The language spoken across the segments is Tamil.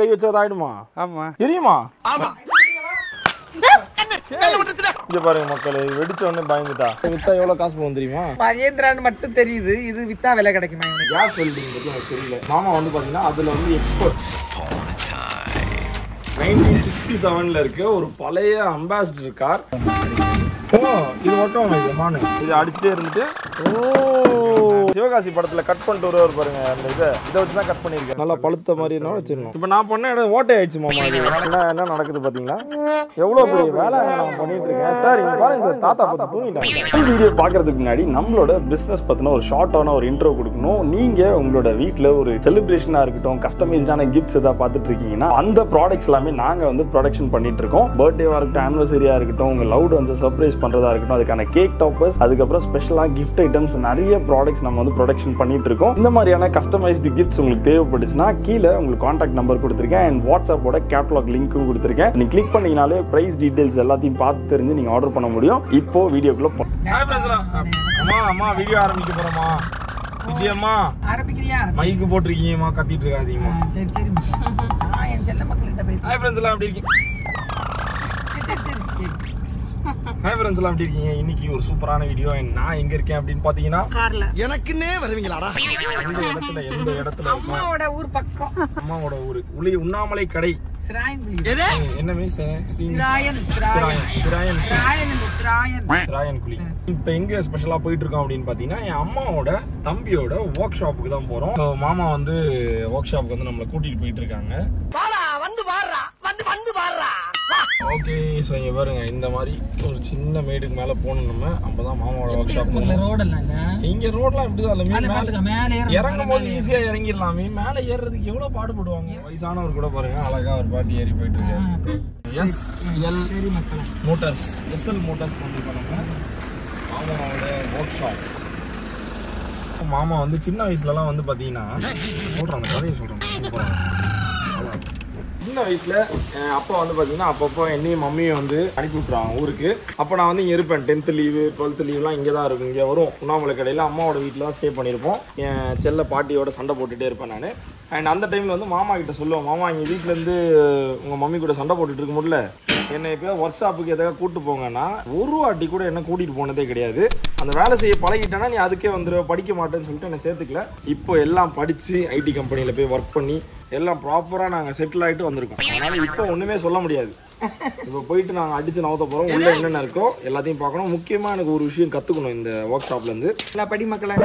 கை வச்சா அது ஆயிடுமா ஆமா தெரியுமா இங்க பாருங்க மக்களே இது வெடிச்ச உடனே பயந்துட்டா வித்தா எவ்வளவு காசு போகும் தெரியுமா மகேந்திரான்னு மட்டும் தெரியுது இது வித்தா விலை கிடைக்குமா இவனுக்கு கேஸ் வெல்டிங் பத்தி எனக்கு தெரியல மாமா வந்து பாத்தீங்கன்னா அதுல வந்து எக்ஸ்பர்ட் நைன்டீன் சிக்ஸ்டி செவன்ல இருக்க ஒரு பழைய அம்பாசிடர் கார் ஓ இது மட்டும் இது மானு இது அடிச்சுட்டே இருந்துட்டு ஓ சிவகாசி படத்துல கட் பண்ணிட்டு வருவார் பாருங்க அந்த இதை இதை வச்சு தான் கட் பண்ணியிருக்கேன் நல்லா பழுத்த மாதிரி இருந்தாலும் வச்சிடணும் இப்போ நான் பண்ண இடம் ஓட்டை ஆயிடுச்சு மாமா இது என்ன என்ன நடக்குது பாத்தீங்களா எவ்வளோ பெரிய வேலை நான் பண்ணிட்டு இருக்கேன் சார் இங்க பாருங்க சார் தாத்தா பார்த்து தூங்கிட்டாங்க வீடியோ பார்க்கறதுக்கு முன்னாடி நம்மளோட பிசினஸ் பத்தின ஒரு ஷார்ட்டான ஒரு இன்ட்ரோ கொடுக்கணும் நீங்க உங்களோட வீட்டில் ஒரு செலிப்ரேஷனா இருக்கட்டும் கஸ்டமைஸ்டான கிஃப்ட்ஸ் ஏதாவது பார்த்துட்டு இருக்கீங்கன்னா அந்த ப்ராடக்ட்ஸ் எல்லாமே நாங்க வந்து ப்ரொடக்ஷன் பண்ணிட்டு இருக்கோம் பர்த்டேவா இருக்கட்டும் ஆனிவர்சரியா இருக்கட்டும் உங்க லவுட் வந்து சர்ப்ரைஸ் பண்றதா இருக்கட்டும் அதுக்கான கேக் டாப்பர்ஸ் அதுக்கப்புறம் ஸ்பெஷலாக கிஃப்ட் ஐட்டம்ஸ் நிறைய ப்ராடக்ட்ஸ் நம்ம வந்து ப்ரொடக்ஷன் பண்ணிட்டு இருக்கோம் இந்த மாதிரியான கஸ்டமைஸ்டு கிஃப்ட்ஸ் உங்களுக்கு தேவைப்பட்டுச்சுன்னா கீழே உங்களுக்கு காண்டாக்ட் நம்பர் கொடுத்துருக்கேன் அண்ட் வாட்ஸ்அப்போட கேட்லாக் லிங்க்கும் கொடுத்துருக்கேன் நீங்க கிளிக் பண்ணீங்கனாலே பிரைஸ் டீடைல்ஸ் எல்லாத்தையும் பார்த்து தெரிஞ்சு நீங்க ஆர்டர் பண்ண முடியும் இப்போ வீடியோக்குள்ள போ அம்மா அம்மா வீடியோ ஆரம்பிக்க போறோமா விஜயம்மா ஆரம்பிக்கிறியா மைக்கு போட்டிருக்கீங்கம்மா கத்திட்டு இருக்காதீங்கம்மா சரி சரி நான் என் செல்ல மக்கள்கிட்ட பேசுறேன் ஹாய் ஃப்ரெண்ட்ஸ் எல்லாம் எப்படி இருக்கீங்க சரி சரி சரி சரி ஹாய் ஃப்ரெண்ட்ஸ் எல்லாம் எப்படி இருக்கீங்க இன்னைக்கு ஒரு சூப்பரான வீடியோ நான் எங்க இருக்கேன் அப்படின்னு பாத்தீங்கன்னா எனக்குன்னே வருவீங்களாடா எந்த இடத்துல எந்த இடத்துல இருக்கோம் அம்மாவோட ஊர் பக்கம் அம்மாவோட ஊரு உளி உண்ணாமலை கடை சிராயன் எது என்ன மீன்ஸ் சிராயன் சிராயன் சிராயன் சிராயன் இந்த சிராயன் சிராயன் குழி இப்போ எங்க ஸ்பெஷலா போயிட்டு இருக்கோம் அப்படின்னு பாத்தீங்கன்னா என் அம்மாவோட தம்பியோட ஒர்க் ஷாப்புக்கு தான் போறோம் So, மாமா வந்து ஒர்க் ஷாப்புக்கு வந்து நம்மளை கூட்டிட்டு போயிட்டு இருக்காங்க வாடா வந்து வாடுறா வந்து வந்து வாடுறா ஓகே ஸோ இங்க பாருங்க இந்த மாதிரி ஒரு சின்ன மேடுக்கு மேல போகணும் நம்ம அப்பதான் மாமாவோட ஒர்க் ஷாப் பக்கத்துல ரோடெல்லாம் இல்ல இங்க ரோட்லாம் இப்படிதான் இல்ல மேல மீன் பாத்துக்க மேல மேல ஏற இறங்கும் போது ஈஸியா இறங்கிடலாமே மேல ஏறுறதுக்கு எவ்வளவு பாடுபடுவாங்க வயசானவர் கூட பாருங்க அழகா ஒரு பாட்டி ஏறி போயிட்டு இருக்காரு எஸ் எல் சரி மக்களே மோட்டார்ஸ் எஸ்எல் மோட்டார்ஸ் கொண்டு நம்ம மாமாவோட ஒர்க் ஷாப் மாமா வந்து சின்ன வயசுலலாம் வந்து பார்த்தீங்கன்னா சொல்கிறேன் அந்த கதையை சொல்கிறேன் சின்ன வயசுல என் அப்பா வந்து பார்த்தீங்கன்னா அப்பப்போ என்னையும் மம்மியும் வந்து அனுப்பி விட்ருவாங்க ஊருக்கு அப்போ நான் வந்து இங்கே இருப்பேன் டென்த்து லீவு டுவெல்த்து லீவ்லாம் இங்கே தான் இருக்கும் இங்கே வரும் உண்ணாமலை கடையில் அம்மாவோட வீட்டில் தான் ஸ்டே பண்ணியிருப்போம் என் செல்ல பாட்டியோட சண்டை போட்டுகிட்டே இருப்பேன் நான் அண்ட் அந்த டைமில் வந்து மாமா கிட்ட சொல்லுவேன் மாமா இங்கே வீட்டிலேருந்து உங்கள் மம்மி கூட சண்டை போட்டுட்டு இருக்க முடியல என்னை எப்போ ஒர்க் ஷாப்புக்கு எதாவது கூட்டு போங்கன்னா ஒரு வாட்டி கூட என்ன கூட்டிட்டு போனதே கிடையாது அந்த வேலை செய்ய பழகிட்டேன்னா நீ அதுக்கே வந்துரு படிக்க மாட்டேன்னு சொல்லிட்டு என்னை சேர்த்துக்கல இப்போ எல்லாம் படிச்சு ஐடி கம்பெனியில் போய் ஒர்க் பண்ணி எல்லாம் ப்ராப்பராக நாங்கள் செட்டில் ஆகிட்டு வந்திருக்கோம் அதனால இப்போ ஒன்றுமே சொல்ல முடியாது இப்போ போயிட்டு நாங்கள் அடிச்சு நவத்த போகிறோம் உள்ள என்னென்ன இருக்கோ எல்லாத்தையும் பார்க்கணும் முக்கியமாக எனக்கு ஒரு விஷயம் கற்றுக்கணும் இந்த ஒர்க் ஷாப்லேருந்து எல்லா படி மக்களே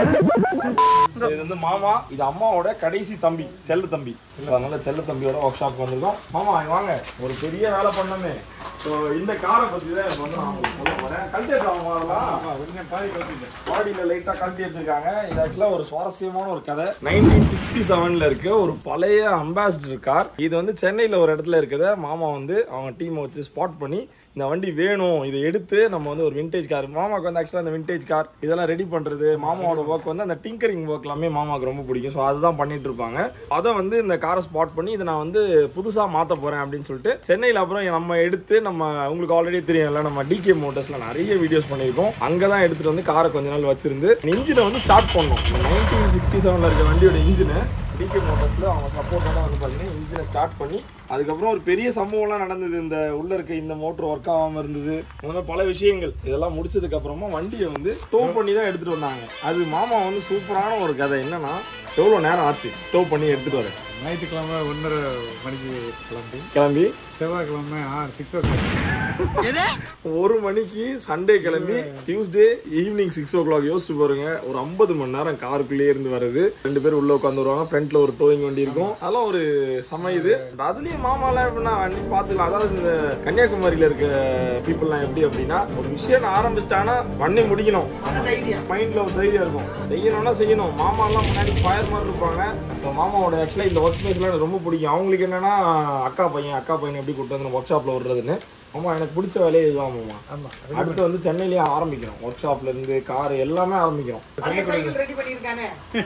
இது வந்து மாமா இது அம்மாவோட கடைசி தம்பி செல்ல தம்பி அதனால செல்ல தம்பியோட ஒர்க் ஷாப் வந்திருக்கோம் மாமா இங்க வாங்க ஒரு பெரிய வேலை பண்ணமே ஸோ இந்த காரை பத்தி தான் எனக்கு வந்து நான் உங்களுக்கு சொல்ல போறேன் கழட்டி வச்சாங்க அதெல்லாம் பாதி கழட்டி பாடியில் லைட்டாக கழட்டி வச்சிருக்காங்க இது ஆக்சுவலாக ஒரு சுவாரஸ்யமான ஒரு கதை நைன்டீன் சிக்ஸ்டி செவனில் இருக்க ஒரு பழைய அம்பாசிடர் கார் இது வந்து சென்னையில் ஒரு இடத்துல இருக்கிறத மாமா வந்து அவங்க டீமை வச்சு ஸ்பாட் பண்ணி இந்த வண்டி வேணும் இதை எடுத்து நம்ம வந்து ஒரு விண்டேஜ் கார் மாமாவுக்கு வந்து ஆக்சுவலாக அந்த விண்டேஜ் கார் இதெல்லாம் ரெடி பண்ணுறது மாமாவோட ஒர்க் வந்து அந்த டிங்கரிங் ஒர்க் எல்லாமே மாமாவுக்கு ரொம்ப பிடிக்கும் ஸோ அதுதான் பண்ணிட்டு இருப்பாங்க அதை வந்து இந்த காரை ஸ்பாட் பண்ணி இதை நான் வந்து புதுசாக மாற்ற போகிறேன் அப்படின்னு சொல்லிட்டு சென்னையில் அப்புறம் நம்ம எடுத்து நம்ம உங்களுக்கு ஆல்ரெடி தெரியும்ல நம்ம டிகே மோட்டர்ஸில் நிறைய வீடியோஸ் பண்ணியிருக்கோம் அங்கே தான் எடுத்துகிட்டு வந்து காரை கொஞ்ச நாள் வச்சிருந்து இன்ஜினை வந்து ஸ்டார்ட் பண்ணோம் நைன்டீன் சிக்ஸ்டி செவனில் இருக்க வண்டியோட இன்ஜினை டிகே மோட்டர்ஸில் அவங்க சப்போர்ட்டோட வந்து பார்த்தீங்கன்னா இன்ஜினை ஸ்டார்ட் பண்ணி அதுக்கப்புறம் ஒரு பெரிய சம்பவம்லாம் நடந்தது இந்த உள்ள இருக்க இந்த மோட்டர் ஒர்க் ஆகாமல் இருந்தது இந்த மாதிரி பல விஷயங்கள் இதெல்லாம் முடிச்சதுக்கு அப்புறமா வண்டியை வந்து டோ பண்ணி தான் எடுத்துட்டு வந்தாங்க அது மாமா வந்து சூப்பரான ஒரு கதை என்னன்னா எவ்வளோ நேரம் ஆச்சு டோ பண்ணி எடுத்துட்டு வரேன் ஞாயிற்றுக்கிழமை ஒன்றரை மணிக்கு கிளம்பி கிளம்பி செவ்வாய்க்கிழமை ஆறு சிக்ஸ் ஓ கிளாக் எது ஒரு மணிக்கு சண்டே கிளம்பி Tuesday evening six o'clock யோசிச்சு பாருங்க ஒரு ஐம்பது மணி நேரம் காருக்குள்ளேயே இருந்து வருது ரெண்டு பேரும் உள்ள உட்காந்து வருவாங்க ஃப்ரண்ட்ல ஒரு டோயிங் வண்டி இருக்கும் அதெல்லாம் ஒரு சம இது அதுலயும் மாமாலாம் எப்படின்னா வண்டி பார்த்துக்கலாம் அதாவது இந்த கன்னியாகுமரியில இருக்க பீப்புள்லாம் எப்படி அப்படின்னா ஒரு விஷயம் ஆரம்பிச்சிட்டாங்கன்னா பண்ணி முடிக்கணும் தைரியம் மைண்ட்ல ஒரு தைரியம் இருக்கும் செய்யணும்னா செய்யணும் மாமா எல்லாம் முன்னாடி ஃபயர் மாதிரி இருப்பாங்க இப்போ மாமாவோட ஆக்சுவலாக இந்த ஒர்க் பிளேஸ்லாம் எனக்கு ரொம்ப பிடிக்கும் அவங்களுக்கு என்னன்னா அக்கா பையன் அக்கா பையன் எப்படி கூட்டு வந்து ஒர்க் ஷாப்ல விடுறதுன்னு ஆமா எனக்கு பிடிச்ச வேலையே இதுதான் மாமா அடுத்து வந்து சென்னையிலேயே ஆரம்பிக்கிறோம் ஒர்க் ஷாப்ல இருந்து கார் எல்லாமே ஆரம்பிக்கிறோம் சைக்கிள் ரெடி பண்ணிருக்கானே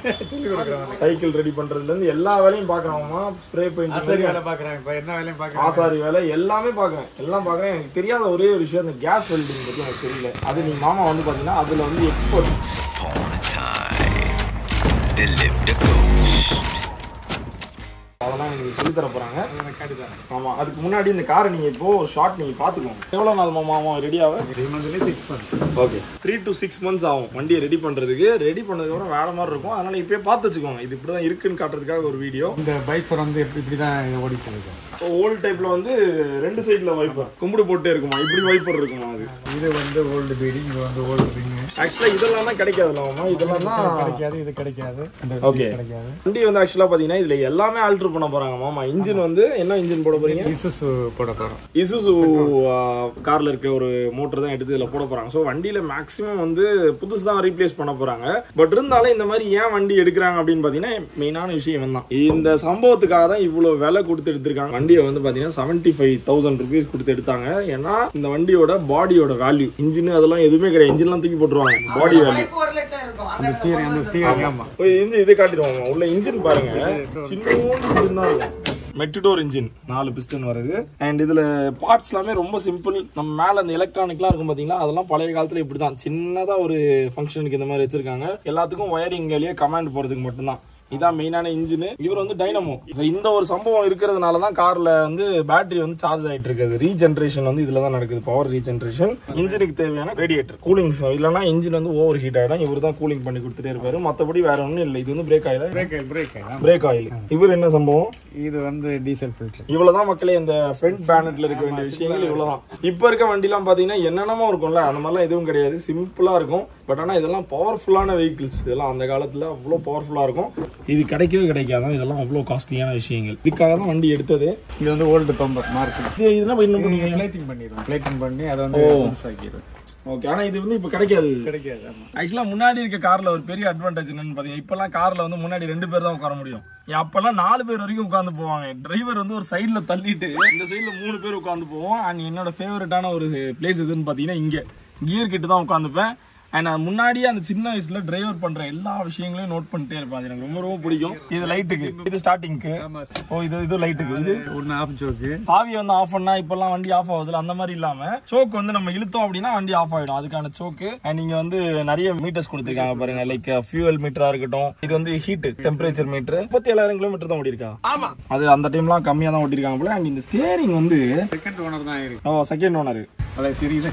சைக்கிள் ரெடி பண்றதுல இருந்து எல்லா வேலையும் பார்க்கறாங்கம்மா ஸ்ப்ரே சரி பெயிண்ட் வேலை பார்க்குறேன் இப்போ என்ன வேலையும் பார்க்குறேன் ஆசாரி வேலை எல்லாமே பார்க்குறேன் எல்லாம் பார்க்குறேன் எனக்கு தெரியாத ஒரே ஒரு விஷயம் அந்த கேஸ் வெல்டிங் பற்றி எனக்கு தெரியல அது நீ மாமா வந்து பார்த்தீங்கன்னா அதில் வந்து எக்ஸ்பர்ட் அதெல்லாம் எனக்கு சொல்லி தர போறாங்க காட்டிதான் ஆமா அதுக்கு முன்னாடி இந்த காரை நீங்க இப்போ ஷார்ட் நீங்க பாத்துக்கோங்க எவ்வளவு நாள் மாமா ரெடி ஆக த்ரீ மந்த்லேயே six month okay three to six months ஆகும் வண்டியை ரெடி பண்றதுக்கு ரெடி பண்ணதுக்கப்புறம் வேற மாதிரி இருக்கும் அதனால இப்பயே பார்த்து வச்சுக்கோங்க இது இப்படிதான் இருக்குன்னு காட்டுறதுக்காக ஒரு வீடியோ இந்த பைப்பர் வந்து எப்படி இப்படி தான் இதை ஓடிட்டு இருக்கு ஓல்டு டைப்ல வந்து ரெண்டு சைடுல வைப்பர் கும்பிடு போட்டே இருக்குமா இப்படி வைப்பர் இருக்குமா அது இது வந்து ஓல்டு பீடிங் இது வந்து ஓல்டு ரிங்கு ஆக்சுவலா இதெல்லாம் தான் கிடைக்காதுல்ல மாமா இதெல்லாம் தான் கிடைக்காது இது கிடைக்காது இந்த Okay. piece கிடைக்காது வண்டி வந்து ஆக்சுவலா பாத்தீங்கன்னா இதுல எல்லாமே ஆல்டர் பண்ண போறாங்க மாமா இன்ஜின் வந்து என்ன இன்ஜின் போட போறீங்க இசுசு போட போகிறோம் இசுசு கார்ல இருக்க ஒரு மோட்டர் தான் எடுத்து இதுல போட போறாங்க ஸோ வண்டியில மேக்ஸிமம் வந்து புதுசு தான் ரீப்ளேஸ் பண்ண போறாங்க பட் இருந்தாலும் இந்த மாதிரி ஏன் வண்டி எடுக்கிறாங்க அப்படின்னு பாத்தீங்கன்னா மெயினான விஷயம் தான் இந்த சம்பவத்துக்காக தான் இவ்வளவு விலை கொடுத்து எடுத்திருக்காங்க வண்டியை வந்து பாத்தீங்கன்னா செவன்டி ஃபைவ் தௌசண்ட் ருபீஸ் கொடுத்து எடுத்தாங்க ஏன்னா இந்த வண்டியோட பாடியோட வேல்யூ இன்ஜின் அதெல்லாம் எதுவுமே கிடையாது இன்ஜின்லாம் தூக்கி போட்டுருவாங்க பாடி வேல்யூ உழைப்பு ஒரு லட்சம் இருக்கும் அந்த ஸ்டீரிங் அந்த ஸ்டீரிங் ஆமாம் இன்ஜின் இது காட்டிடுவாங்க உள்ள இன்ஜின் பாருங்க சின்னோண்டு இன்ஜின் தான் இருக்கும் மெட்டிடோர் இன்ஜின் நாலு பிஸ்டன் வருது அண்ட் இதுல பார்ட்ஸ் எல்லாமே ரொம்ப சிம்பிள் நம்ம மேல அந்த எலக்ட்ரானிக்லாம் இருக்கும் பாத்தீங்களா அதெல்லாம் பழைய காலத்துல இப்படிதான் சின்னதா ஒரு ஃபங்க்ஷனுக்கு இந்த மாதிரி வச்சிருக்காங்க எல்லாத்துக்கும் ஒயரிங்லயே கமாண்ட் போறதுக்கு மட்டும்தான் இதான் மெயினான இன்ஜின் இவர் வந்து டைனமோ இந்த ஒரு சம்பவம் இருக்கிறதுனால தான் கார்ல வந்து பேட்டரி வந்து சார்ஜ் ஆயிட்டு இருக்குது ரீஜென்ரேஷன் வந்து இதுல தான் நடக்குது பவர் ரீஜென்ரேஷன் இன்ஜினுக்கு தேவையான ரேடியேட்டர் கூலிங் இல்லைன்னா இன்ஜின் வந்து ஓவர் ஹீட் ஆயிடும் இவர் தான் கூலிங் பண்ணி கொடுத்துட்டே இருப்பாரு மத்தபடி வேற ஒன்றும் இல்லை இது வந்து பிரேக் ஆயில பிரேக் பிரேக் பிரேக் ஆயில் இவர் என்ன சம்பவம் இது வந்து டீசல் ஃபில்டர் இவ்வளவுதான் மக்களே இந்த ஃப்ரண்ட் பேனட்ல இருக்க வேண்டிய விஷயங்கள் இவ்வளவுதான் இப்ப இருக்க வண்டிலாம் பாத்தீங்கன்னா என்னென்னமோ இருக்கும்ல அந்த மாதிரிலாம் எதுவும் கிடையாது சிம்பிளா இருக்கும் பட் ஆனா இதெல்லாம் பவர்ஃபுல்லான வெஹிக்கிள்ஸ் இதெல்லாம் அந்த காலத்துல அவ்வளோ பவர்ஃபுல்லா இருக்கும் இது கிடைக்கவே கிடைக்காதான் இதெல்லாம் அவ்வளோ காஸ்ட்லியான விஷயங்கள் இதுக்காக தான் வண்டி எடுத்தது இது வந்து ஓல்டு பம்பர் மார்க் இது இதெல்லாம் இன்னும் நீங்க பிளேட்டிங் பண்ணிடுவோம் பிளேட்டிங் பண்ணி அதை வந்து புதுசாக்கிடுவோம் ஓகே ஆனா இது வந்து இப்ப கிடைக்காது கிடைக்காது ஆமா ஆக்சுவலா முன்னாடி இருக்க கார்ல ஒரு பெரிய அட்வான்டேஜ் என்னன்னு பாத்தீங்கன்னா இப்பெல்லாம் கார்ல வந்து முன்னாடி ரெண்டு பேர் தான் உட்கார முடியும் ஏன் அப்பெல்லாம் நாலு பேர் வரைக்கும் உட்காந்து போவாங்க டிரைவர் வந்து ஒரு சைடுல தள்ளிட்டு இந்த சைடுல மூணு பேர் உட்காந்து போவோம் அண்ட் என்னோட ஃபேவரட்டான ஒரு பிளேஸ் எதுன்னு பாத்தீங்கன்னா இங்க கியர் கிட்ட தான் உட்காந்துப்பேன் அண்ட் நான் முன்னாடியே அந்த சின்ன வயசுல டிரைவர் பண்ற எல்லா விஷயங்களையும் நோட் பண்ணிட்டே இருப்பேன் அது எனக்கு ரொம்ப ரொம்ப பிடிக்கும் இது லைட்டுக்கு இது ஸ்டார்டிங்க்கு ஓ இது இது லைட்டுக்கு இது ஒன்று ஆஃப் ஜோக்கு சாவியை வந்து ஆஃப் பண்ணா இப்பெல்லாம் வண்டி ஆஃப் ஆகுதுல அந்த மாதிரி இல்லாம சோக் வந்து நம்ம இழுத்தோம் அப்படின்னா வண்டி ஆஃப் ஆயிடும் அதுக்கான சோக்கு அண்ட் நீங்க வந்து நிறைய மீட்டர்ஸ் கொடுத்துருக்காங்க பாருங்க லைக் ஃபியூவல் மீட்டரா இருக்கட்டும் இது வந்து ஹீட் டெம்பரேச்சர் மீட்டர் முப்பத்தி ஏழாயிரம் கிலோமீட்டர் தான் ஓடிருக்கா ஆமா அது அந்த டைம்லாம் கம்மியா தான் ஓட்டிருக்காங்க போல அண்ட் இந்த ஸ்டியரிங் வந்து செகண்ட் ஓனர் தான் இருக்கு ஓ செகண்ட் ஓனர் அதை சிறிது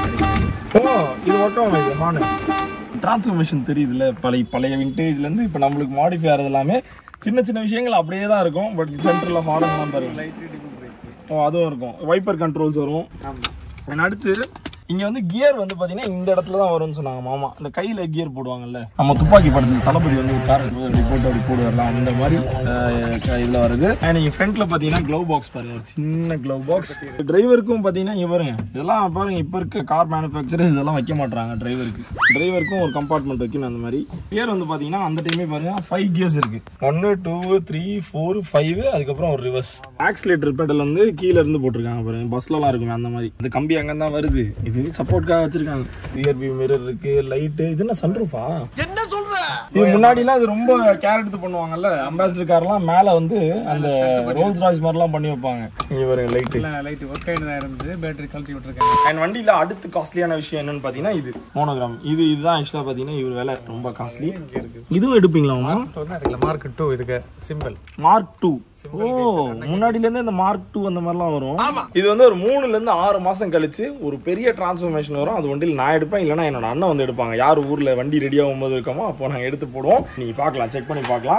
ஓ இது ஒட்டும் இது ஹானு டிரான்ஸ்ஃபர்மேஷன் தெரியுதுல்ல பழைய பழைய விண்டேஜ்ல இருந்து இப்போ நம்மளுக்கு மாடிஃபை ஆகிறது எல்லாமே சின்ன சின்ன விஷயங்கள் அப்படியே தான் இருக்கும் பட் சென்டர்ல ஹார்ன்லாம் பாருங்க லைட்டு டிஃபன் பிரேக் ஓ அதுவும் இருக்கும் வைப்பர் கண்ட்ரோல்ஸ் வரும் And அடுத்து இங்க வந்து கியர் வந்து பாத்தீங்கன்னா இந்த இடத்துல தான் வரும்னு சொன்னாங்க மாமா இந்த கையில கியர் போடுவாங்கல்ல நம்ம துப்பாக்கி படத்துல தளபதி வந்து ஒரு கார் எடுக்கும்போது அப்படி போட்டு அப்படி போடுவார்ல அந்த மாதிரி அஹ், க- இதுல வருது அண்ட் நீங்க ஃப்ரண்ட்ல பாத்தீங்கன்னா க்ளவ் பாக்ஸ் பாருங்க ஒரு சின்ன க்ளவ் பாக்ஸ் டிரைவருக்கும் பாத்தீங்கன்னா இங்க பாருங்க இதெல்லாம் பாருங்க இப்ப இருக்க கார் மேனுஃபேக்சரர்ஸ் இதெல்லாம் வைக்க மாட்டாங்க டிரைவருக்கு டிரைவருக்கும் ஒரு கம்பார்ட்மெண்ட் வைக்கணும் அந்த மாதிரி கியர் வந்து பாத்தீங்கன்னா அந்த டைமே பாருங்க ஃபைவ் கியர்ஸ் இருக்கு ஒன்னு டூ த்ரீ ஃபோர் ஃபைவ் அதுக்கப்புறம் ஒரு ரிவர்ஸ் ஆக்சிலேட்டர் பெடல் வந்து கீழ இருந்து போட்டிருக்காங்க பாருங்க பஸ்லலாம் இருக்குமே அந்த மாதிரி இந்த கம்பி அங்க தான் வருது இது சப்போர்ட்காக வச்சிருக்காங்க ரியர் வியூ மிரர் இருக்கு லைட்டு இது என்ன சன்ரூஃபா என்ன சொல்ற இது முன்னாடிலாம் இது ரொம்ப கேர் எடுத்து பண்ணுவாங்கல்ல அம்பாசிடர் கார்லாம் மேல வந்து அந்த ரோல்ஸ் ராய்ஸ் மாதிரிலாம் பண்ணி வைப்பாங்க இங்க பாருங்க லைட்டு லைட் ஒர்க் ஆகிட்டு தான் இருந்து பேட்டரி கழட்டி விட்டுருக்காங்க அண்ட் வண்டியில அடுத்து காஸ்ட்லியான விஷயம் என்னன்னு பாத்தீங்கன்னா இது மோனோகிராம் இது இதுதான் ஆக்சுவலா பாத்தீங்கன்னா இவர் விலை ரொம்ப காஸ்ட்லி இதுவும் எடுப்பீங்களா தான் இருக்குல்ல மார்க் டூ இதுக்கு சிம்பிள் மார்க் டூ ஓ முன்னாடில இருந்து இந்த மார்க் டூ அந்த மாதிரிலாம் வரும் இது வந்து ஒரு மூணுல இருந்து ஆறு மாசம் கழிச்சு ஒரு பெரிய டிரான்ஸ்ஃபர்மேஷன் வரும் அது வண்டியில் நான் எடுப்பேன் இல்லைன்னா என்னோட அண்ணன் வந்து எடுப்பாங்க யார் ஊர்ல வண்டி ரெடி ஆகும் போது இருக்கோமோ அப்போ நாங்க எடுத்து போடுவோம் நீங்க பார்க்கலாம் செக் பண்ணி பார்க்கலாம்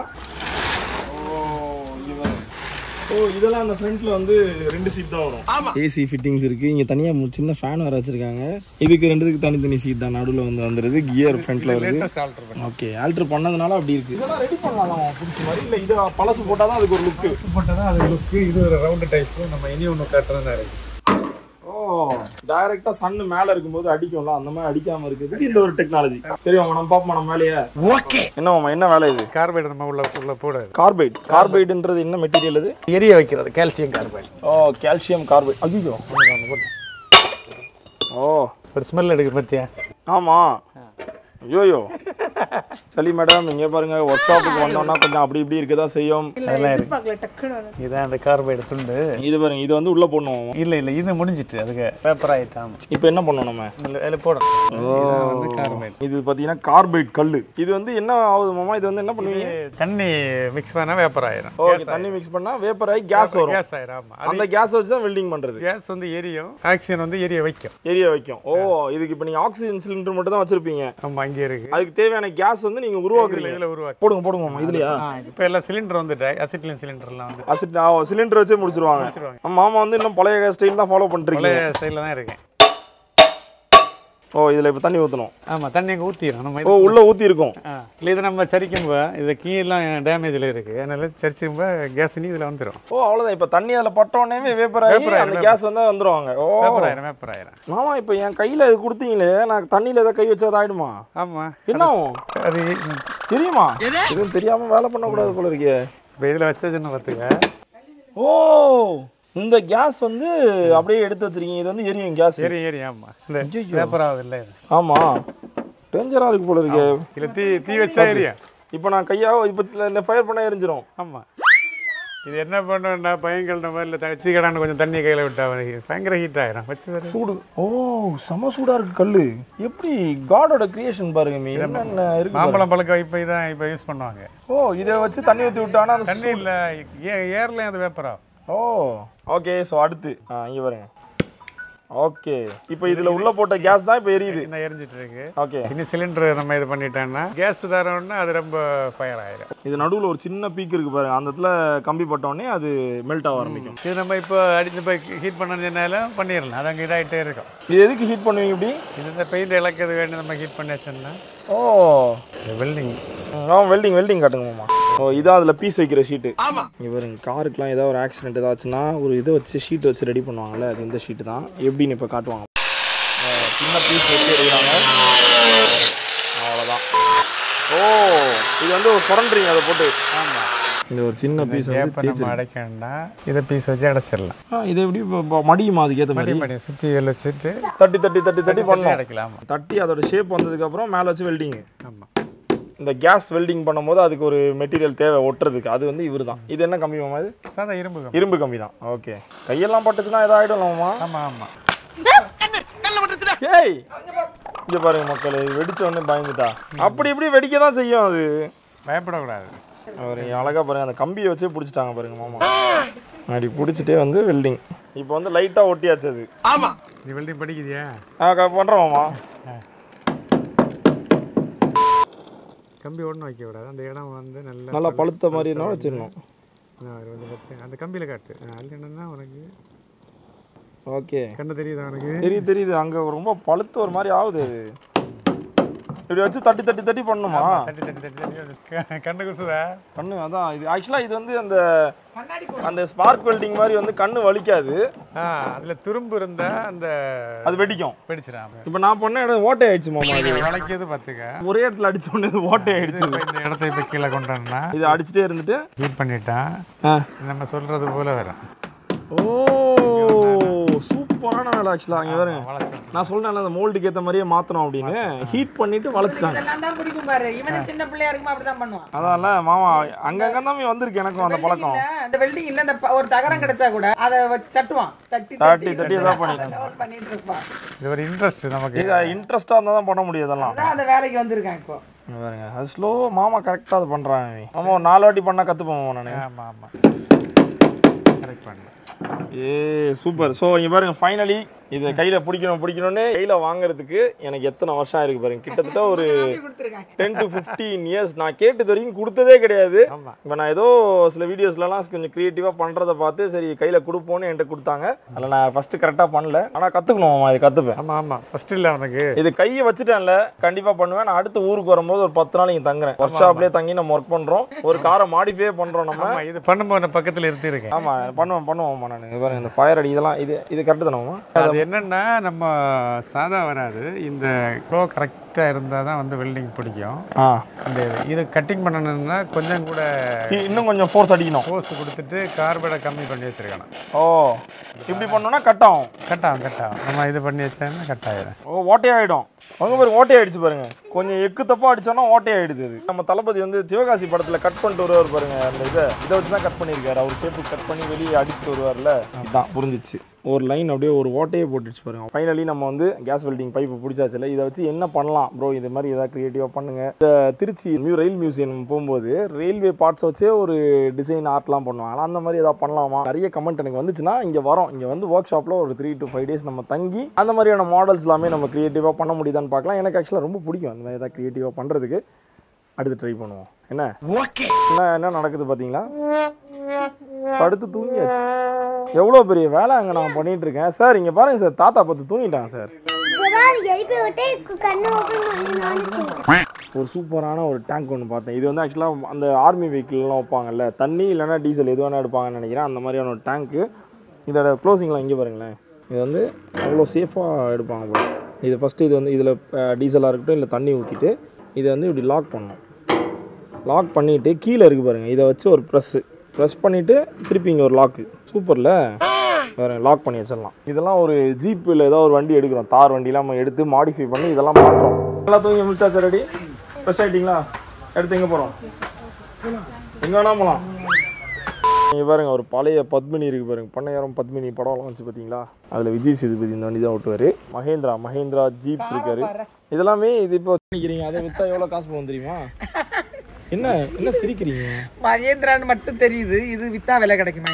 ஓ இதெல்லாம் அந்த ஃப்ரண்ட்ல வந்து ரெண்டு சீட் தான் வரும் ஏசி ஃபிட்டிங்ஸ் இருக்கு இங்க தனியா மு- சின்ன ஃபேன் வர வச்சிருக்காங்க இதுக்கு ரெண்டுத்துக்கு தனித்தனி சீட் தான் நடுவுல வந்து வந்துருது கியர் ஃப்ரண்ட்ல வருது லேட்டஸ்ட் ஆல்டர் பண்ணி ஓகே ஆல்டர் பண்ணதுனால அப்படி இருக்கு இதெல்லாம் ரெடி பண்ணலாம் புதுசு மாதிரி இல்ல இது பழசு போட்டாதான் அதுக்கு ஒரு லுக்கு போட்டதான் அது லுக்கு இது ஒரு ரவுண்டு டைப் நம்ம இனி ஒன்று காட்டுறதா இருக்கு ஓ டைரக்டா சன் மேல இருக்கும்போது அடிக்கும்ல அந்த மாதிரி அடிக்காம இருக்குது இந்த ஒரு டெக்னாலஜி தெரியும் நம்ம பாப்போம் நம்ம வேலையை ஓகே என்ன மாமா என்ன வேலை இது கார்பைடு நம்ம உள்ள உள்ள போடாது கார்பைட் கார்பைடுன்றது என்ன மெட்டீரியல் இது எரிய வைக்கிறது கால்சியம் கார்பைடு ஓ கால்சியம் கார்பைட் ஐயோ ஓ ஒரு ஸ்மெல் எடுக்குது பத்தியா ஆமா ஐயோயோ சரி மேடம் இங்க பாருங்க ஒர்க் ஷாப்புக்கு வந்தோம்னா கொஞ்சம் அப்படி இப்படி இருக்க தான் செய்யும் எதிர்பார்க்கல டக்குன்னு வரும். இதான் அந்த கார்பைடு துண்டு இது பாருங்க இது வந்து உள்ள போடணும் இல்லை இல்லை இது முடிஞ்சிட்டு அதுக்கு பேப்பர் ஆயிட்டாம் இப்போ என்ன பண்ணணும் நம்ம இதில் இதில் போடணும் இதுதான் வந்து கார்பைடு இது பாத்தீங்கன்னா கார்பைட் கல்லு இது வந்து என்ன ஆகுது மாமா இது வந்து என்ன பண்ணுவீங்க தண்ணி மிக்ஸ் பண்ணால் வேப்பர் ஆயிரும் ஓகே தண்ணி மிக்ஸ் பண்ணா வேப்பர் ஆகி கேஸ் வரும் கேஸ் ஆயிரும் ஆமாம் அந்த கேஸ் வச்சு தான் வெல்டிங் பண்றது கேஸ் வந்து எரியும் ஆக்சிஜன் வந்து எரிய வைக்கும் எரிய வைக்கும் ஓ இதுக்கு இப்போ நீங்க ஆக்சிஜன் சிலிண்டர் மட்டும் தான் வச்சிருப்பீங்க ஆமாம் அங்கே இருக்கு அதுக்கு தேவையான கேஸ் வந்து நீங்க உருவாக்குறீங்க இதில் உருவாக்கி போடுங்க போடுங்க மாமா இதுலயா இப்போ எல்லாம் சிலிண்டர் வந்துட்டு அசிட்லின் சிலிண்டர்லாம் வந்து அசிட் சிலிண்டர் வச்சே முடிச்சிருவாங்க வச்சிருவாங்க. ஆமா, மாமா வந்து இன்னும் பழைய ஸ்டைல் தான் ஃபாலோ பண்றீங்க பழைய ஸ்டைலில் தான் இருக்கேன் ஓ இதுல இப்போ தண்ணி ஊத்தணும் ஆமாம் தண்ணி அங்கே ஊற்றிடும் நம்ம ஓ இது உள்ள ஊத்தி இருக்கும் ஆ இல்லை இது நம்ம சரிக்கும்போ இது கீழெலாம் டேமேஜில் இருக்குது அதனால சரிச்சும்போ கேஸ் நீ இதில் வந்துடும் ஓ அவ்வளவுதான் இப்போ தண்ணி அதில் பட்ட உடனே வேப்பர் ஆகி Vapor ஆயிரும், அந்த கேஸ் வந்து வந்துருவாங்க ஓ வேப்பர் ஆயிரும் வேப்பர் ஆயிரும் மாமா இப்போ என் கையில இது கொடுத்தீங்களே நான் தண்ணியில ஏதாவது கை வச்சா அது ஆயிடுமா ஆமாம் என்ன ஆகும் அது தெரியுமா எதுவும் தெரியாம வேலை பண்ணக்கூடாது போல இருக்கே இப்போ இதில் வச்சதுன்னு பார்த்துக்க ஓ இந்த கேஸ் வந்து அப்படியே எடுத்து வச்சிருக்கீங்க இது வந்து எரியும் கேஸ் ஏறி ஏறி ஆமாம் இந்த வேப்பர் ஆகுது இல்லை இது ஆமா டேஞ்சரா இருக்கு போல இருக்கே இல்லை தீ தீ வச்சா எரியும் இப்போ நான் கையா இப்போ ஃபயர் பண்ணா எரிஞ்சிரும் ஆமாம் இது என்ன பண்ணுவேன்டா பையன்கள்ட்ட மாதிரி இல்லை தச்சு கடான்னு கொஞ்சம் தண்ணி கையில் விட்டா அவனுக்கு பயங்கர ஹீட் ஆயிரும் வச்சு வேறு சூடு ஓ செம சூடா இருக்கு கல்லு எப்படி காடோட கிரியேஷன் பாருங்க மீ என்னென்ன இருக்கு பாருங்க. மாம்பழம் பழக்கம் இப்போ இதான் இப்போ யூஸ் பண்ணுவாங்க ஓ இதை வச்சு தண்ணி ஊற்றி விட்டானா அந்த தண்ணி இல்லை ஏர்லேயும் அது வேப்பர் ஆகும் ஓ ஓகே ஸோ அடுத்து ஆ இங்கே பாருங்க ஓகே இப்போ இதில் உள்ள போட்ட கேஸ் தான் இப்போ எரியுது இந்த எரிஞ்சிட்டு இருக்கு ஓகே இன்னும் சிலிண்டர் நம்ம இது பண்ணிட்டோம்னா கேஸ் தரோம்னா அது ரொம்ப ஃபயர் ஆயிரும் இது நடுவில் ஒரு சின்ன பீக் இருக்கு பாருங்க அந்த இடத்துல கம்பி பட்ட உடனே அது மெல்ட் ஆக ஆரம்பிக்கும் இது நம்ம இப்போ அடிச்சு போய் ஹீட் பண்ணதுனால பண்ணிடலாம் அது அங்கே இதாகிட்டே இருக்கும் இது எதுக்கு ஹீட் பண்ணுவீங்க இப்படி இது இந்த பெயிண்ட் இழக்கிறது வேணும் நம்ம ஹீட் பண்ணியாச்சுன்னா ஓ வெல்டிங் ஆ வெல்டிங் வெல்டிங் காட்டுங்க மாமா ஓ இதான் அதில் பீஸ் வைக்கிற ஷீட்டு இங்கே பாருங்க காருக்குலாம் ஏதாவது ஒரு ஆக்சிடென்ட் ஏதாச்சுன்னா ஒரு இதை வச்சு ஷீட் வச்சு ரெடி பண்ணுவாங்கல்ல அது இந்த ஷீட்டு தான் எப்படின்னு இப்போ காட்டுவாங்க ஆ, சின்ன பீஸ் வச்சு எடுக்கிறாங்க அவ்வளோதான் ஓ இது வந்து ஒரு புரண்டுறீங்க அதை போட்டு ஆமாம் இந்த ஒரு சின்ன பீஸ் வந்து கேப்பை நம்ம அடைக்கணும்னா இதை பீஸ் வச்சு அடைச்சிடலாம் ஆ இது எப்படி இப்போ- இப்போ மடியுமா அதுக்கேற்ற மாதிரி மடி சுற்றி இதில் வச்சுட்டு தட்டி தட்டி தட்டி தட்டி பண்ணலாம் அடைக்கலாம் ஆமாம் தட்டி அதோட ஷேப் வந்ததுக்கப்புறம் மேலே வச்சு வெல்டிங் ஆமாம் இந்த கேஸ் வெல்டிங் பண்ணும்போது அதுக்கு ஒரு மெட்டீரியல் தேவை ஒட்டுறதுக்கு அது வந்து இவர் தான் இது என்ன கம்பி மாமா இது சாதா இரும்பு கம்பி. இரும்பு கம்பி தான் ஓகே கையெல்லாம் பட்டுச்சுன்னா ஏதாயிடும் மாமா ஆமாம் ஆமாம் ஏய் இங்க பாருங்க மக்களே இது வெடிச்ச உடனே பயந்துட்டா அப்படி இப்படி வெடிக்க தான் செய்யும் அது பயப்படக்கூடாது அவர் அழகா பாருங்க அந்த கம்பியை வச்சே பிடிச்சிட்டாங்க பாருங்க மாமா அப்படி பிடிச்சிட்டே வந்து வெல்டிங் இப்போ வந்து லைட்டா ஒட்டியாச்சு அது நீ வெல்டிங் படிக்குதியா ஆ க- பண்றோம் மாமா கம்பி ஒன்றும் வைக்க கூடாது அந்த இடம் வந்து நல்லா நல்லா பழுத்த மாதிரி இருந்தாலும் வச்சிடணும் ஆ, அது வந்து பார்த்து அந்த கம்பியில் காட்டு அல்லனா உனக்கு ஓகே கண்ணு தெரியுதா உனக்கு தெரியுது தெரியுது அங்க ரொம்ப பழுத்து ஒரு மாதிரி ஆகுது அது இப்படி வச்சு தட்டி தட்டி தட்டி பண்ணுமா தட்டி தட்டி தட்டி தட்டி அது க- கண்ணு குசுதா கண்ணு அதான் இது ஆக்சுவலா இது வந்து அந்த அந்த ஸ்பார்க் வெல்டிங் மாதிரி வந்து கண்ணு வலிக்காது ஆ அதில் துரும்பு இருந்தா அந்த அது வெடிக்கும் வெடிச்சிடாம இப்போ நான் பண்ண இடம் ஓட்டை ஆயிடுச்சு மாமா இது வளைக்கிறது பார்த்துக்க ஒரே இடத்துல அடிச்ச உடனே இது ஓட்டை ஆயிடுச்சு இப்ப இந்த இடத்த இப்போ கீழே கொண்டாடுனா இது அடிச்சுட்டே இருந்துட்டு ஹீட் பண்ணிட்டா ஆ. நம்ம சொல்றது போல வரும் ஓ சூப்பரான வேலை ஆக்சுவலா இங்க பாருங்க வளைச்சோம் நான் சொல்றேன்ல அந்த மோல்டுக்கு ஏத்த மாதிரியே மாத்தணும் அப்படின்னு ஹீட் பண்ணிட்டு வளைச்சிட்டாங்க இதெல்லாம் தான் பிடிக்கும் பாரு இவனு சின்ன பிள்ளையா இருக்குமா அப்படிதான் பண்ணுவான் அதான்ல மாமா அங்கங்க தான் வந்திருக்கு எனக்கும் அந்த பழக்கம் இல்ல, இந்த வெல்டிங் இல்ல இந்த ப- ஒரு தகரம் கிடைச்சா கூட அதை வச்சு தட்டுவான் தட்டி தட்டி தட்டி ஏதாவது பண்ணிட்டு அதை பண்ணிட்டு இருப்பான் இது ஒரு இன்ட்ரெஸ்ட் நமக்கு இது இன்ட்ரெஸ்டா இருந்தா தான் பண்ண முடியும் இதெல்லாம் அதான் அந்த வேலைக்கு வந்திருக்கான் இப்போ இங்க பாருங்க அது ஸ்லோ மாமா கரெக்டா அது பண்றாங்க மாமா ஒரு நாலு வாட்டி பண்ணா கத்துப்போம் மாமா நானு ஆமாம் ஆமாம் கரெக்ட் பண்ணல ஏ சூப்பர் ஸோ இங்க பாருங்க ஃபைனலி இதை கையில பிடிக்கணும் பிடிக்கணும்னு கையில வாங்குறதுக்கு எனக்கு எத்தனை வருஷம் ஆயிருக்கு பாருங்க கிட்டத்தட்ட ஒரு அப்படி கொடுத்துருக்காங்க டென் டு ஃபிஃப்டீன் இயர்ஸ் நான் கேட்டது வரைக்கும் கொடுத்ததே கிடையாது ஆமா. இப்போ நான் ஏதோ சில வீடியோஸ்லலாம் கொஞ்சம் க்ரியேட்டிவாக பண்ணுறத பார்த்து சரி கையில் கொடுப்போன்னு என்கிட்ட கொடுத்தாங்க அதில் நான் ஃபஸ்ட்டு கரெக்டாக பண்ணல ஆனால் கற்றுக்கணும் இது கற்றுப்பேன் ஆமாம் ஆமாம் ஃபர்ஸ்ட் இல்லை அவனுக்கு இது கையை வச்சுட்டேன்ல கண்டிப்பாக பண்ணுவேன் நான் அடுத்து ஊருக்கு வரும்போது ஒரு பத்து நாள் இங்கே தங்குறேன் ஒர்க் ஷாப்லேயே தங்கி நம்ம ஒர்க் பண்ணுறோம் ஒரு காரை மாடிஃபை பண்ணுறோம் நம்ம ஆமாம் இது பண்ணும்போது நான் பக்கத்தில் இருத்திருக்கேன் ஆமாம் பண்ணுவோம் பண்ணுவோம்மா நான் இது பாருங்க இந்த ஃபயர் அடி இதெல்லாம் இது இது கரெக்டு தானேம்மா அது என்னன்னா நம்ம சாதா வராது இந்த க்ளோ கரெக்டாக நீட்டாக இருந்தால் தான் வந்து வெல்டிங் பிடிக்கும் ஆ இந்த இது இது கட்டிங் பண்ணணும்னா கொஞ்சம் கூட இ- இன்னும் கொஞ்சம் ஃபோர்ஸ் அடிக்கணும் போஸ்ட் கொடுத்துட்டு கார்பனை கம்மி பண்ணி வச்சிருக்கணும் ஓ இப்படி பண்ணோம்னா கட் ஆகும் கட் ஆகும் கட் ஆகும் நம்ம இது பண்ணி வச்சோம்னா கட் ஆயிடும் ஓ ஓட்டையாயிடும் அவங்க பாருங்க ஓட்டையாயிடுச்சு பாருங்க கொஞ்சம் எக்கு தப்பா அடிச்சோன்னா ஓட்டையாயிடுது அது நம்ம தளபதி வந்து சிவகாசி படத்துல கட் பண்ணிட்டு வருவார் பாருங்க அந்த இதை இதை வச்சு தான் கட் பண்ணியிருக்காரு அவர் ஷேப்பு கட் பண்ணி வெளியே அடிச்சுட்டு வருவார்ல இதுதான் புரிஞ்சிச்சு ஒரு லைன் அப்படியே ஒரு ஓட்டையே போட்டுச்சு பாருங்க ஃபைனலி நம்ம வந்து கேஸ் வெல்டிங் பைப்பு பிடிச்சாச்சுல இதை வச்சு என்ன பண்ணலாம் ப்ரோ இது மாதிரி ஏதாவது க்ரியேட்டிவாக பண்ணுங்க இந்த திருச்சி மியூ ரயில் மியூசியம் போகும்போது ரயில்வே பார்ட்ஸ் வச்சே ஒரு டிசைன் ஆர்ட்லாம் பண்ணுவாங்க ஆனா அந்த மாதிரி ஏதாவது பண்ணலாமா நிறைய கமெண்ட் எனக்கு வந்துச்சுன்னா இங்கே வரோம் இங்கே வந்து ஒர்க் ஷாப்பில் ஒரு த்ரீ டு ஃபைவ் டேஸ் நம்ம தங்கி அந்த மாதிரியான மாடல்ஸ் எல்லாமே நம்ம க்ரியேட்டிவாக பண்ண முடியுதான்னு பார்க்கலாம் எனக்கு ஆக்சுவலாக ரொம்ப பிடிக்கும் அந்த மாதிரி ஏதாவது க்ரியேட்டிவாக பண்ணுறதுக்கு அடுத்து ட்ரை பண்ணுவோம் என்ன ஓகே என்ன என்ன நடக்குது பார்த்தீங்களா படுத்து தூங்கியாச்சு எவ்வளோ பெரிய வேலை அங்கே நான் பண்ணிட்டு இருக்கேன் சார் இங்கே பாருங்க சார் தாத்தா பார்த்து தூங்கிட்டாங்க சார் இப்பதான் எழுப்பி விட்டு கண்ணு ஓப்பன் பண்ணி ஒரு சூப்பரான ஒரு டேங்க் ஒன்று பார்த்தேன் இது வந்து ஆக்சுவலாக அந்த ஆர்மி வெஹிக்கிள்லாம் வைப்பாங்கல்ல தண்ணி இல்லைன்னா டீசல் எது வேணால் எடுப்பாங்கன்னு நினைக்கிறேன் அந்த மாதிரியான ஒரு டேங்க்கு இதோட க்ளோசிங்லாம் இங்கே பாருங்களேன் இது வந்து அவ்வளோ சேஃபாக எடுப்பாங்க போல இது ஃபஸ்ட்டு இது வந்து இதில் டீசலாக இருக்கட்டும் இல்லை தண்ணி ஊற்றிட்டு இதை வந்து இப்படி லாக் பண்ணணும் லாக் பண்ணிவிட்டு கீழே இருக்குது பாருங்கள் இதை வச்சு ஒரு ப்ரெஸ்ஸு ப்ரெஸ் பண்ணிவிட்டு திருப்பி இங்கே ஒரு லாக்கு சூப்பரில் வேறு லாக் பண்ணி வச்சிடலாம் இதெல்லாம் ஒரு ஜீப்பில் ஏதோ ஒரு வண்டி எடுக்கிறோம் தார் வண்டிலாம் நம்ம எடுத்து மாடிஃபை பண்ணி இதெல்லாம் மாட்டுறோம் நல்லா தூங்கி முடிச்சாச்சு ரெடி ஃப்ரெஷ் ஆகிட்டிங்களா எடுத்து எங்கே போகிறோம் எங்கே வேணா போகலாம் நீங்கள் பாருங்க ஒரு பழைய பத்மினி இருக்கு பாருங்க பண்ணையாரம் பத்மினி படம்லாம் வச்சு பார்த்தீங்களா அதில் விஜய் சேதுபதி இந்த வண்டி தான் ஓட்டுவார் மகேந்திரா மகேந்திரா ஜீப் இருக்காரு இதெல்லாமே இது இப்போ நினைக்கிறீங்க அதை விற்றா எவ்வளோ காசு போகும் தெரியுமா என்ன என்ன சிரிக்கிறீங்க மகேந்திரான்னு மட்டும் தெரியுது இது வித்தா விலை கிடைக்குமா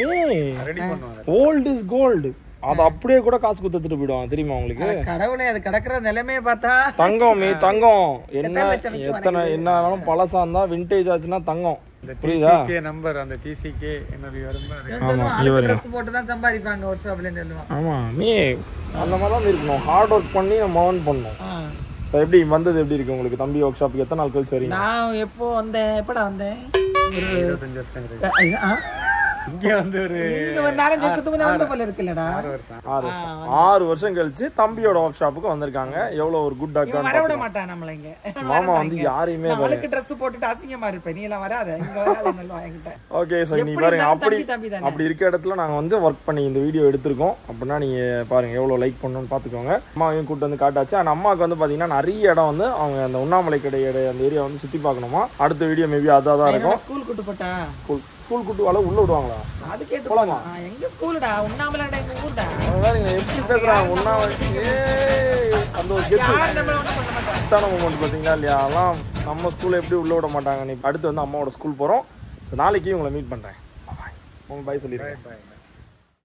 இவனுக்கு ஓல்டு இஸ் கோல்டு அதை அப்படியே கூட காசு கொடுத்துட்டு போயிடுவாங்க தெரியுமா உங்களுக்கு கடவுளே அது கிடக்குற நிலைமையை பார்த்தா தங்கம் மீ தங்கம் என்ன எத்தனை லட்சம் விக்கும் எத்தனை என்ன ஆனாலும் பழசா இருந்தா விண்டேஜ் ஆச்சுன்னா தங்கம் புரியுதா டிசிகே நம்பர் அந்த டிசிகே என்னுடைய வரும்போது இவன் சொல்லுவான் ஆளுக்கு ட்ரெஸ் போட்டு தான் சம்பாதிப்பாங்க ஒரு ஷாப்லன்னு சொல்லுவான் ஆமா நீ அந்த மாதிரி தான் இருக்கணும் ஹார்ட் ஒர்க் பண்ணி நம்ம ஏர்ன் பண்ணணும் ஆ. ஸோ எப்படி வந்தது எப்படி இருக்கு உங்களுக்கு தம்பி ஒர்க் ஷாப்புக்கு எத்தனை நாள் கழிச்சு வரீங்க நான் எப்போ வந்தேன் எப்படா வந்தேன் ஒரு இருபத்தஞ்சு வருஷம் இருக்கு ஆ? இங்கே வந்து ஒரு இங்க ஒரு நாலஞ்சு வருஷத்துக்கு முன்ன வந்த போல இருக்குல்லடா வருஷம் ஆறு வருஷம் ஆறு வருஷம் கழிச்சு தம்பியோட ஒர்க் ஷாப்புக்கு வந்திருக்காங்க எவ்வளவு ஒரு குட் இவன் வர விட டாக்டர் மாட்டான் நம்மள இங்க மாமா வந்து யாரையுமே நான் அவளுக்கு ட்ரெஸ் போட்டுட்டு அசிங்கமா இருப்பேன் நீ எல்லாம் வராத இங்க வராத நல்லா என்கிட்ட ஓகே ஸோ நீ எப்படி பாருங்க இருந்தாலும் அப்படி தம்பி தம்பி தானே. அப்படி இருக்க இடத்துல நாங்கள் வந்து ஒர்க் பண்ணி இந்த வீடியோ எடுத்திருக்கோம் அப்படின்னா நீங்கள் பாருங்க எவ்வளோ லைக் பண்ணணும்னு பார்த்துக்கோங்க அம்மாவையும் கூட்டு வந்து காட்டாச்சு ஆனால் அம்மாவுக்கு வந்து பார்த்தீங்கன்னா நிறைய இடம் வந்து அவங்க அந்த உண்ணாமலை கடையோட அந்த ஏரியா வந்து சுற்றி பார்க்கணுமா அடுத்த வீடியோ மேபி அதாக தான் இருக்கும் ஸ்கூல் கூட்டு போட்டா ஸ்கூல் ஸ்கூல் கூட்டு வாழ உள்ள விடுவாங்களா அது கேட்டு போலாமா? ஆ, எங்க ஸ்கூலுடா உண்ணாமலாடா எங்க ஊர்டா அவங்க பாருங்க எப்படி பேசுறாங்க உண்ணாமலை ஏய், அந்த ஒரு கெத்து யார் நம்மள ஒண்ணும் பண்ண மாட்டாங்க கெத்தான மூமெண்ட் பார்த்தீங்களா இல்லையா அதெல்லாம் நம்ம ஸ்கூலில் எப்படி உள்ள விட மாட்டாங்க நீ அடுத்து வந்து அம்மாவோட ஸ்கூல் போகிறோம் ஸோ நாளைக்கு உங்களை மீட் பண்ணுறேன் உங்க பாய் சொல்லிடுறேன்